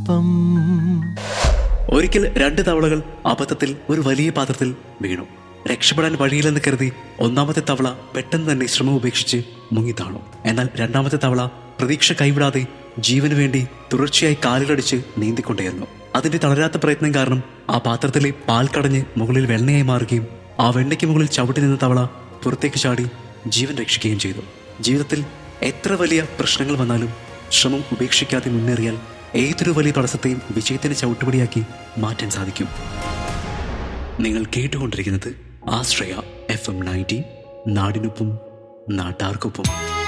പുഷ്പം ഒരിക്കൽ രണ്ട് തവളകൾ അബദ്ധത്തിൽ ഒരു വലിയ പാത്രത്തിൽ വീണു രക്ഷപ്പെടാൻ വഴിയില്ലെന്ന് കരുതി ഒന്നാമത്തെ തവള പെട്ടെന്ന് തന്നെ ശ്രമം ഉപേക്ഷിച്ച് മുങ്ങിത്താണു എന്നാൽ രണ്ടാമത്തെ തവള പ്രതീക്ഷ കൈവിടാതെ ജീവന് വേണ്ടി തുടർച്ചയായി കാലുകളടിച്ച് നീന്തിക്കൊണ്ടേയിരുന്നു അതിന്റെ തളരാത്ത പ്രയത്നം കാരണം ആ പാത്രത്തിലെ പാൽ കടഞ്ഞ് മുകളിൽ വെണ്ണയായി മാറുകയും ആ വെണ്ണയ്ക്ക് മുകളിൽ ചവിട്ടി നിന്ന തവള പുറത്തേക്ക് ചാടി ജീവൻ രക്ഷിക്കുകയും ചെയ്തു ജീവിതത്തിൽ എത്ര വലിയ പ്രശ്നങ്ങൾ വന്നാലും ശ്രമം ഉപേക്ഷിക്കാതെ മുന്നേറിയാൽ ഏതൊരു വലിയ തടസ്സത്തെയും വിജയത്തിന് ചവിട്ടുപടിയാക്കി മാറ്റാൻ സാധിക്കും നിങ്ങൾ കേട്ടുകൊണ്ടിരിക്കുന്നത് ആശ്രയ എഫ് എം നയൻറ്റി നാടിനൊപ്പം നാട്ടാർക്കൊപ്പം